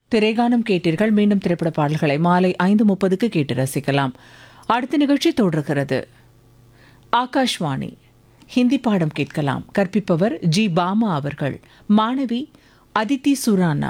திரைகானம் கேட்டீர்கள் மீண்டும் திரைப்பட பாடல்களை மாலை ஐந்து முப்பதுக்கு கேட்டு ரசிக்கலாம் அடுத்த நிகழ்ச்சி தொடர்கிறது ஆகாஷ்வாணி ஹிந்தி பாடம் கேட்கலாம் கற்பிப்பவர் ஜி பாமா அவர்கள் மாணவி அதித்தி சுரானா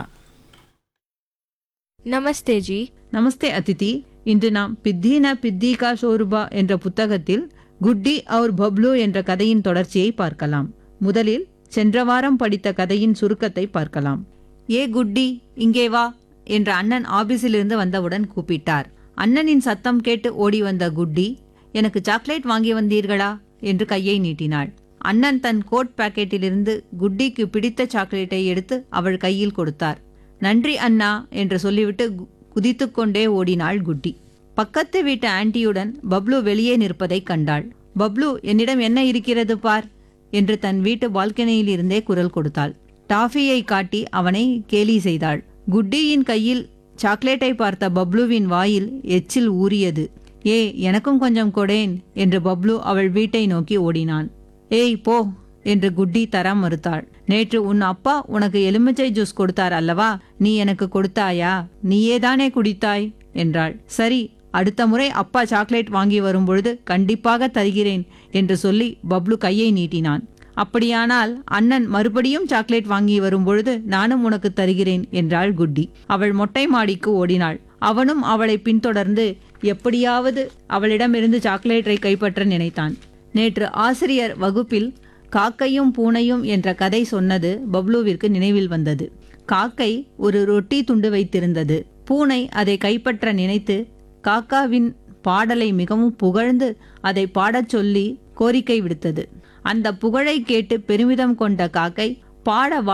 नमस्ते जी நமஸ்தே அதிதி இன்று நாம் பித்தி ந பித்தி கா சோருபா என்ற புத்தகத்தில் குட்டி और பப்ளு என்ற கதையின் தொடர்ச்சியை பார்க்கலாம் முதலில் சென்ற வாரம் படித்த கதையின் சுருக்கத்தை பார்க்கலாம் ஏ குட்டி இங்கே வா என்ற அண்ணன் ஆபீஸிலிருந்து வந்தவுடன் கூப்பிட்டார் அண்ணனின் சத்தம் கேட்டு ஓடி வந்த குட்டி எனக்கு சாக்லேட் வாங்கி வந்தீர்களா என்று கையை நீட்டினாள் அண்ணன் தன் கோட் பாக்கெட்டிலிருந்து குட்டிக்கு பிடித்த சாக்லேட்டை எடுத்து அவள் கையில் கொடுத்தார் நன்றி அண்ணா என்று சொல்லிவிட்டு கு- குதித்துக்கொண்டே ஓடினாள் குட்டி பக்கத்து வீட்டு ஆன்ட்டியுடன் பப்ளு வெளியே நிற்பதைக் கண்டாள் பப்ளு என்னிடம் என்ன இருக்கிறது பார் என்று தன் வீட்டு பால்கனியில் இருந்தே குரல் கொடுத்தாள் டாஃபியை காட்டி அவனை கேலி செய்தாள் குட்டியின் கையில் சாக்லேட்டை பார்த்த பப்ளுவின் வாயில் எச்சில் ஊறியது ஏ எனக்கும் கொஞ்சம் கொடேன் என்று பப்ளு அவள் வீட்டை நோக்கி ஓடினான் ஏய் போ என்று குட்டி தர மறுத்தாள் நேற்று உன் அப்பா உனக்கு எலுமிச்சை ஜூஸ் கொடுத்தார் அல்லவா நீ எனக்கு கொடுத்தாயா நீயேதானே குடித்தாய் என்றாள் சரி அடுத்த முறை அப்பா சாக்லேட் வாங்கி வரும்பொழுது கண்டிப்பாக தருகிறேன் என்று சொல்லி பப்ளு கையை நீட்டினான் அப்படியானால் அண்ணன் மறுபடியும் சாக்லேட் வாங்கி வரும்பொழுது நானும் உனக்கு தருகிறேன் என்றாள் குட்டி அவள் மொட்டை மாடிக்கு ஓடினாள் அவனும் அவளை பின்தொடர்ந்து எப்படியாவது அவளிடமிருந்து சாக்லேட்டை கைப்பற்ற நினைத்தான் நேற்று ஆசிரியர் வகுப்பில் காக்கையும் பூனையும் என்ற கதை சொன்னது பப்ளுவிற்கு நினைவில் வந்தது காக்கை ஒரு ரொட்டி துண்டு வைத்திருந்தது பூனை அதை கைப்பற்ற நினைத்து காக்காவின் பாடலை மிகவும் புகழ்ந்து அதை பாடச் சொல்லி கோரிக்கை விடுத்தது அந்த புகழை கேட்டு பெருமிதம் கொண்ட காக்கை பாட